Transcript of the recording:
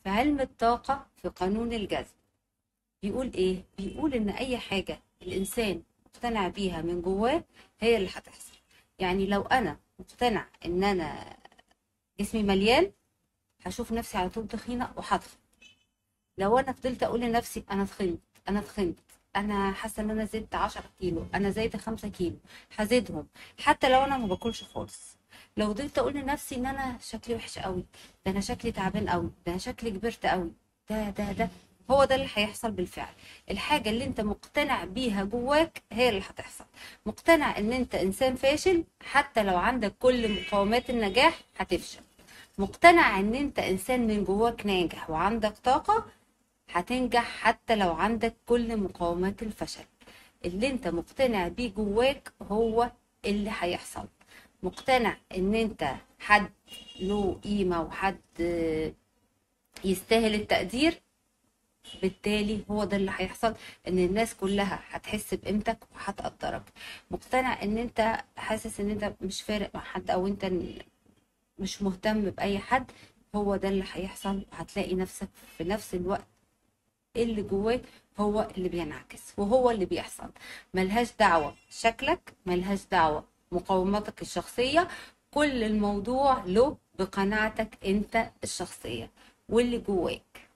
في علم الطاقة في قانون الجذب بيقول ايه بيقول ان اي حاجة الانسان مقتنع بيها من جواه هي اللي هتحصل يعني لو انا مقتنع ان انا جسمي مليان هشوف نفسي على طول تخينة وهتخن لو انا فضلت اقول لنفسي انا تخنت انا تخنت انا حاسه ان انا زدت 10 كيلو انا زايده 5 كيلو هزيدهم حتى لو انا ما باكلش خالص لو فضلت اقول لنفسي ان انا شكلي وحش قوي ده انا شكلي تعبان قوي ده انا شكلي كبرت قوي ده ده ده هو ده اللي هيحصل بالفعل الحاجة اللي انت مقتنع بيها جواك هي اللي هتحصل مقتنع ان انت انسان فاشل حتى لو عندك كل مقومات النجاح هتفشل مقتنع ان انت انسان من جواك ناجح وعندك طاقة هتنجح حتى لو عندك كل مقومات الفشل اللي انت مقتنع بيه جواك هو اللي هيحصل مقتنع ان انت حد له قيمة وحد يستاهل التقدير بالتالي هو ده اللي هيحصل ان الناس كلها هتحس بقيمتك وهتقدرك مقتنع ان انت حاسس ان انت مش فارق مع حد او انت مش مهتم باي حد هو ده اللي هيحصل هتلاقي نفسك في نفس الوقت اللي جواك هو اللي بينعكس وهو اللي بيحصل ملهاش دعوة شكلك ملهاش دعوة مقوماتك الشخصية كل الموضوع له بقناعتك انت الشخصية واللي جواك